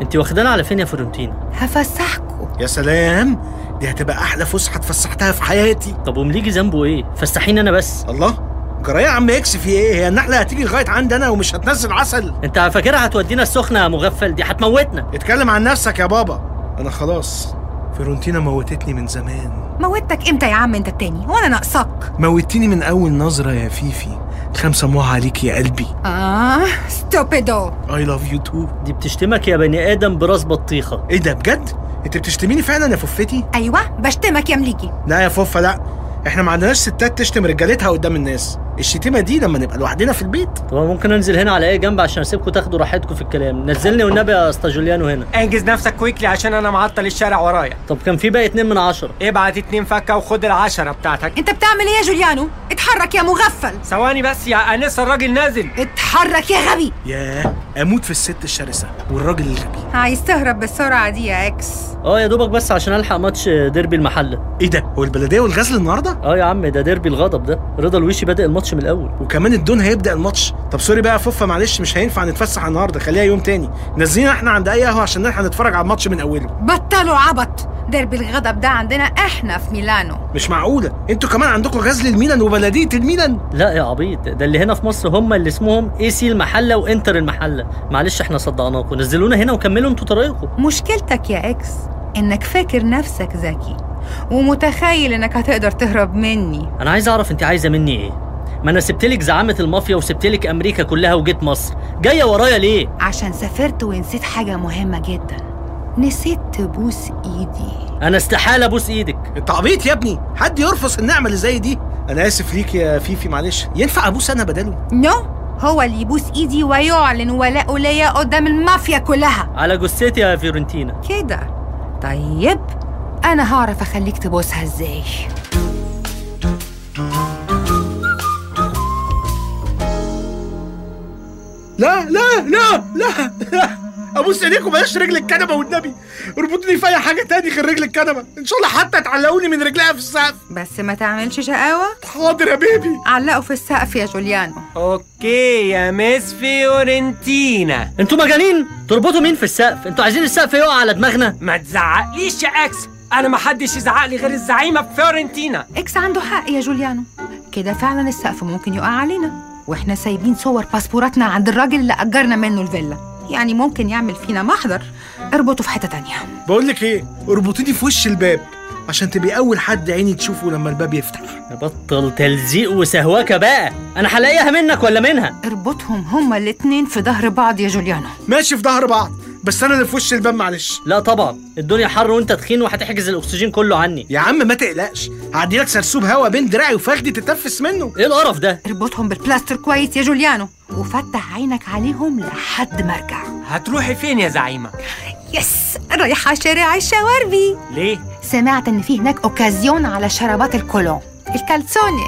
انت واخدانا على فين يا فيرونتينا هفسحكوا يا سلام دي هتبقى احلى فسحه اتفسحتها في حياتي طب ومليجي ذنبه ايه فسحيني انا بس الله جرى يا عم اكس في ايه هي النحله هتيجي لغايه عندي انا ومش هتنزل عسل انت فاكرها هتودينا السخنه يا مغفل دي هتموتنا اتكلم عن نفسك يا بابا انا خلاص فيرونتينا موتتني من زمان موتك امتى يا عم انت التاني وانا ناقصاك موتيني من اول نظره يا فيفي خمسة موها عليك يا قلبي اه ستوبيدو اي لاف يو تو دي بتشتمك يا بني ادم براس بطيخه ايه ده بجد انت بتشتميني فعلا يا ففتي ايوه بشتمك يا مليكي لا يا فوفا لا احنا ما عندناش ستات تشتم رجالتها قدام الناس الشتيمه دي لما نبقى لوحدنا في البيت طب ممكن انزل هنا على اي جنب عشان اسيبكم تاخدوا راحتكم في الكلام نزلني والنبي يا استا جوليانو هنا انجز نفسك كويكلي عشان انا معطل الشارع ورايا طب كان في باقي اتنين من عشرة ابعت اتنين فكه وخد العشرة بتاعتك انت بتعمل ايه يا جوليانو اتحرك يا مغفل ثواني بس يا انسه الراجل نازل اتحرك يا غبي ياه اموت في الست الشرسه والراجل الغبي عايز تهرب بالسرعه دي يا اكس اه يا دوبك بس عشان الحق ماتش ديربي المحله ايه ده هو البلديه والغزل النهارده اه يا عم ده ديربي الغضب ده رضا الويشي بادئ الماتش من الاول وكمان الدون هيبدا الماتش طب سوري بقى يا فوفا معلش مش هينفع نتفسح النهارده خليها يوم تاني نزلينا احنا عند اي قهوه عشان نلحق نتفرج على الماتش من اوله بطلوا عبط ديربي الغضب ده عندنا احنا في ميلانو مش معقوله انتوا كمان عندكم غزل الميلان وبلديه الميلان لا يا عبيط ده اللي هنا في مصر هم اللي اسمهم اي سي المحله وانتر المحله معلش احنا صدقناكم نزلونا هنا وكملوا انتوا طريقكم مشكلتك يا اكس انك فاكر نفسك ذكي ومتخيل انك هتقدر تهرب مني انا عايز اعرف انت عايزه مني ايه ما انا سبتلك زعامه المافيا وسبتلك امريكا كلها وجيت مصر جايه ورايا ليه عشان سافرت ونسيت حاجة مهمة جدا نسيت تبوس ايدي انا استحاله ابوس ايدك انت عبيط يا ابني حد يرفض النعمه اللي زي دي انا اسف ليك يا فيفي معلش ينفع ابوس انا بداله نو هو اللي يبوس ايدي ويعلن ولاءه ليا قدام المافيا كلها على جثتي يا فيورنتينا كده طيب انا هعرف اخليك تبوسها ازاي لا لا لا لا لا ابوس ايديكم بلاش رجل الكنبه والنبي اربطوني في اي حاجه تاني غير رجل الكنبه ان شاء الله حتى تعلقوني من رجليها في السقف بس ما تعملش شقاوة حاضر يا بيبي علقوا في السقف يا جوليانو اوكي يا مس فيورنتينا انتوا مجانين تربطوا مين في السقف انتوا عايزين السقف يقع على دماغنا ما تزعقليش يا اكس انا ما حدش يزعق لي غير الزعيمه في فيورنتينا اكس عنده حق يا جوليانو كده فعلا السقف ممكن يقع علينا واحنا سايبين صور باسبوراتنا عند الراجل اللي اجرنا منه الفيلا يعني ممكن يعمل فينا محضر اربطه في حته تانية بقول لك ايه اربطيني في وش الباب عشان تبقي اول حد عيني تشوفه لما الباب يفتح بطل تلزيق وسهواكه بقى انا هلاقيها منك ولا منها اربطهم هما الاتنين في ظهر بعض يا جوليانو ماشي في ظهر بعض بس انا اللي في وش الباب معلش لا طبعا الدنيا حر وانت تخين وهتحجز الاكسجين كله عني يا عم ما تقلقش هعدي لك سرسوب هوا بين دراعي وفخدي تتنفس منه ايه القرف ده اربطهم بالبلاستر كويس يا جوليانو وفتح عينك عليهم لحد ما ارجع هتروحي فين يا زعيمه يس رايحة شارع الشواربي ليه سمعت ان في هناك اوكازيون على شرابات الكولون الكالسوني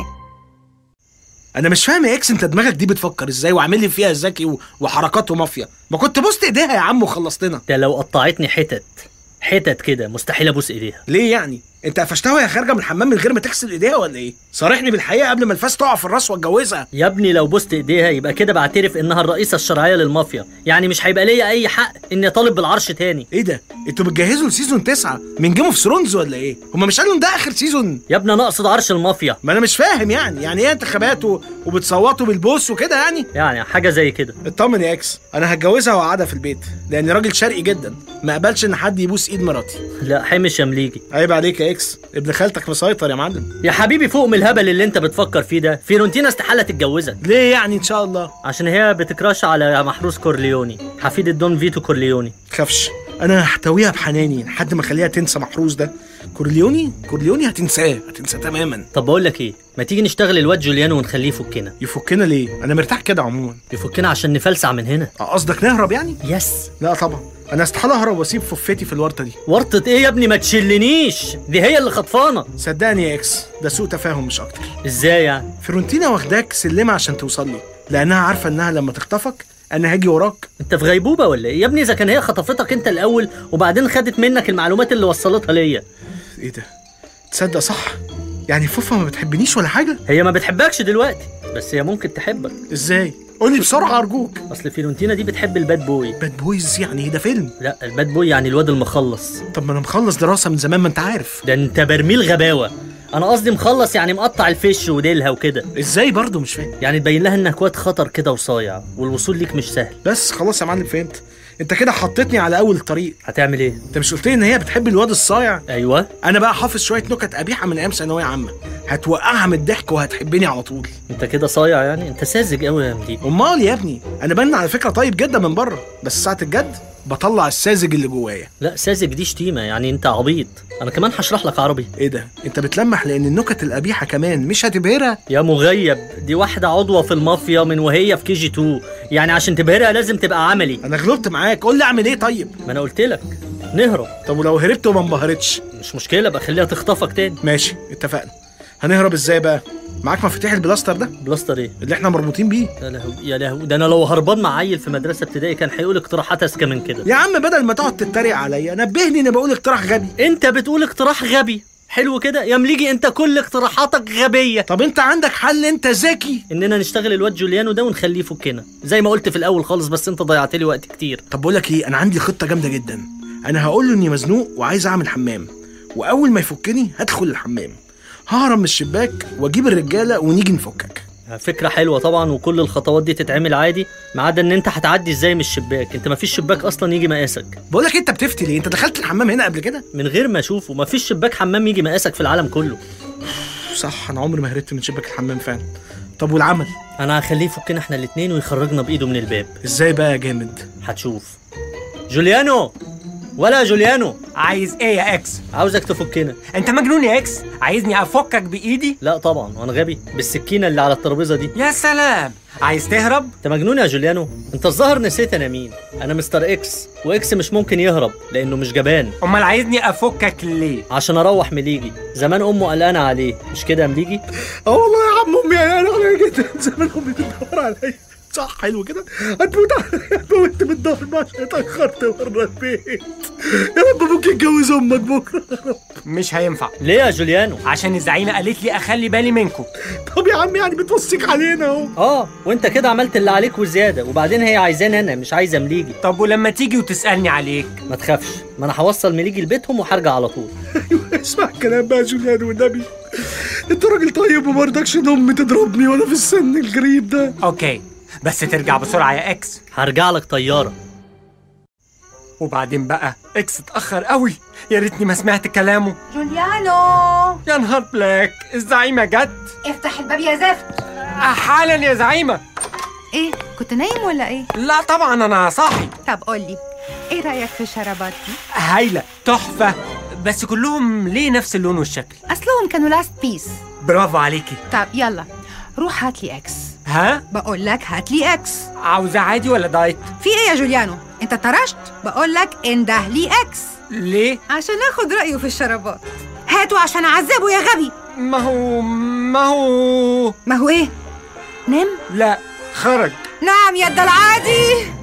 انا مش فاهم يا اكس انت دماغك دي بتفكر ازاي وعامل لي فيها ذكي و- وحركات ومافيا ما كنت بوست ايديها يا عم وخلصتنا ده لو قطعتني حتت حتت كده مستحيل ابوس ايديها ليه يعني انت قفشتها وهي خارجه من الحمام من غير ما تغسل ايديها ولا ايه صارحني بالحقيقه قبل ما الفاس تقع في الراس واتجوزها يا ابني لو بوست ايديها يبقى كده بعترف انها الرئيسه الشرعيه للمافيا يعني مش هيبقى ليا اي حق اني اطالب بالعرش تاني ايه ده انتوا بتجهزوا لسيزون تسعة من جيم اوف ثرونز ولا ايه هما مش قالوا ان ده اخر سيزون يا ابني انا اقصد عرش المافيا ما انا مش فاهم يعني يعني ايه انتخابات و... وبتصوتوا بالبوس وكده يعني يعني حاجه زي كده اطمن يا اكس انا هتجوزها واقعدها في البيت لاني راجل شرقي جدا ما اقبلش ان حد يبوس ايد مراتي لا حمش يا مليجي عيب عليك يا اكس ابن خالتك مسيطر يا معلم يا حبيبي فوق من الهبل اللي انت بتفكر فيه ده فيرونتينا استحاله تتجوزك ليه يعني ان شاء الله عشان هي بتكراش على محروس كورليوني حفيد الدون فيتو كورليوني تخافش انا هحتويها بحناني لحد ما اخليها تنسى محروس ده كورليوني كورليوني هتنساه هتنساه تماما طب بقول لك ايه ما تيجي نشتغل الواد جوليانو ونخليه يفكنا يفكنا ليه انا مرتاح كده عموما يفكنا عشان نفلسع من هنا قصدك نهرب يعني يس لا طبعا انا استحاله اهرب واسيب ففتي في الورطه دي ورطة ايه يا ابني ما تشلنيش دي هي اللي خطفانه صدقني يا اكس ده سوء تفاهم مش اكتر ازاي يعني فيرونتينا واخداك سلمه عشان توصل لي لانها عارفه انها لما تخطفك انا هاجي وراك انت في غيبوبه ولا ايه يا ابني اذا كان هي خطفتك انت الاول وبعدين خدت منك المعلومات اللي وصلتها ليا ايه ده تصدق صح يعني فوفا ما بتحبنيش ولا حاجه هي ما بتحبكش دلوقتي بس هي ممكن تحبك ازاي قول لي بسرعه ارجوك اصل فيرونتينا دي بتحب الباد بوي باد بويز يعني إيه ده فيلم لا الباد بوي يعني الواد المخلص طب ما انا مخلص دراسه من زمان ما انت عارف ده انت برميل غباوه انا قصدي مخلص يعني مقطع الفش وديلها وكده ازاي برضه مش فاهم يعني تبين لها انك واد خطر كده وصايع والوصول ليك مش سهل بس خلاص يا معلم فهمت انت كده حطيتني على اول الطريق هتعمل ايه انت مش قلت لي ان هي بتحب الواد الصايع ايوه انا بقى حافظ شويه نكت قبيحه من ايام ثانويه عامه هتوقعها من الضحك وهتحبني على طول انت كده صايع يعني انت ساذج قوي يا مدير امال يا ابني انا بان على فكره طيب جدا من بره بس ساعه الجد بطلع الساذج اللي جوايا لا ساذج دي شتيمه يعني انت عبيط انا كمان هشرح لك عربي ايه ده انت بتلمح لان النكت القبيحه كمان مش هتبهرها يا مغيب دي واحده عضوه في المافيا من وهي في كي جي 2 يعني عشان تبهرها لازم تبقى عملي انا غلبت معاك قول لي اعمل ايه طيب ما انا قلت لك نهرب طب ولو هربت وما انبهرتش مش مشكله بقى خليها تخطفك تاني ماشي اتفقنا هنهرب ازاي بقى معاك مفاتيح البلاستر ده بلاستر ايه اللي احنا مربوطين بيه يا لهوي يا لهوي ده انا لو هربان مع عيل في مدرسه ابتدائي كان هيقول اقتراحات اذكى من كده يا عم بدل ما تقعد تتريق عليا نبهني اني بقول اقتراح غبي انت بتقول اقتراح غبي حلو كده يا مليجي انت كل اقتراحاتك غبيه طب انت عندك حل انت ذكي اننا نشتغل الواد جوليانو ده ونخليه يفكنا زي ما قلت في الاول خالص بس انت ضيعت لي وقت كتير طب بقول لك ايه انا عندي خطه جامده جدا انا هقول له اني مزنوق وعايز اعمل حمام واول ما يفكني هدخل الحمام ههرب من الشباك واجيب الرجاله ونيجي نفكك فكره حلوه طبعا وكل الخطوات دي تتعمل عادي ما عدا ان انت هتعدي ازاي من الشباك انت ما فيش شباك اصلا يجي مقاسك بقول لك انت بتفتي ليه انت دخلت الحمام هنا قبل كده من غير ما اشوفه ما فيش شباك حمام يجي مقاسك في العالم كله صح انا عمري ما هربت من شباك الحمام فعلا طب والعمل انا هخليه يفكنا احنا الاتنين ويخرجنا بايده من الباب ازاي بقى يا جامد هتشوف جوليانو ولا يا جوليانو عايز ايه يا اكس عاوزك تفكنا انت مجنون يا اكس عايزني افكك بايدي لا طبعا وانا غبي بالسكينه اللي على الترابيزه دي يا سلام عايز تهرب انت مجنون يا جوليانو انت الظاهر نسيت انا مين انا مستر اكس واكس مش ممكن يهرب لانه مش جبان امال عايزني افكك ليه عشان اروح مليجي زمان امه قلقانه عليه مش كده يا مليجي اه والله يا عم امي قلقانه عليا جدا زمان امي بتدور عليا صح حلو كده هتموت عليا هتموت من الدار عشان اتاخرت بره البيت يا رب ابوك يتجوز امك بكره مش هينفع ليه يا جوليانو عشان الزعيمه قالت لي اخلي بالي منكم طب يا عم يعني بتوصيك علينا اهو اه وانت كده عملت اللي عليك وزياده وبعدين هي عايزاني انا مش عايزه مليجي طب ولما تيجي وتسالني عليك ما تخافش ما انا هوصل مليجي لبيتهم وهرجع على طول ايوه اسمع الكلام بقى يا جوليان والنبي انت راجل طيب وما رضاكش ان امي تضربني وانا في السن الغريب ده اوكي بس ترجع بسرعه يا اكس هرجع لك طياره وبعدين بقى اكس اتاخر قوي يا ريتني ما سمعت كلامه جوليانو يا نهار بلاك الزعيمه جت افتح الباب يا زفت آه، حالا يا زعيمه ايه كنت نايم ولا ايه لا طبعا انا صاحي طب قولي ايه رايك في الشرابات دي هايله تحفه بس كلهم ليه نفس اللون والشكل اصلهم كانوا لاست بيس برافو عليكي طب يلا روح هات لي اكس ها بقول لك هات لي اكس عاوزه عادي ولا دايت في ايه يا جوليانو انت طرشت بقول لك انده لي اكس ليه عشان اخد رايه في الشرابات هاته عشان اعذبه يا غبي ما هو ما هو ما هو ايه نام لا خرج نعم يا العادي